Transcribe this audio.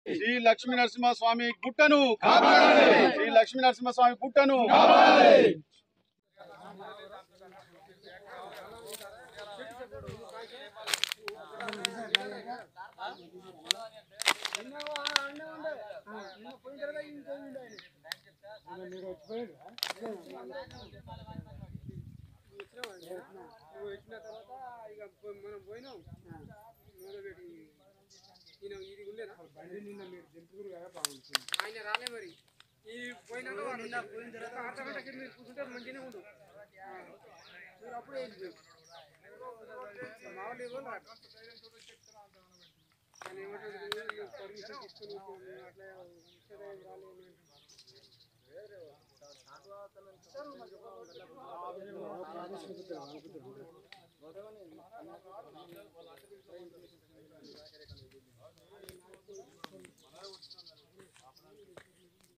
శ్రీ లక్ష్మీ నరసింహ స్వామి గుట్టను శ్రీ లక్ష్మీ నరసింహ స్వామి గుట్టను నువ్వు వచ్చిన తర్వాత ఇక పో- మనం పోయినాం మొదలుపెట్టి ఈయన ఇది ఉండేనా నిన్న మీరు జంతువులు కదా బాగుంటుంది ఆయన రాలే మరి ఈ పోయినాక వాడు ఒక అర్ధ గంటకి మీరు కూర్చుంటే మంచిగానే ఉండు ఆ. మీరు అప్పుడే వెళ్ళిపోయారు. మా వాళ్ళు ఎవరు రారు. ఆయన ఏమంటాడు పర్మిషన్ తీసుకుని అట్లా ఇచ్చేదేం రాలేదు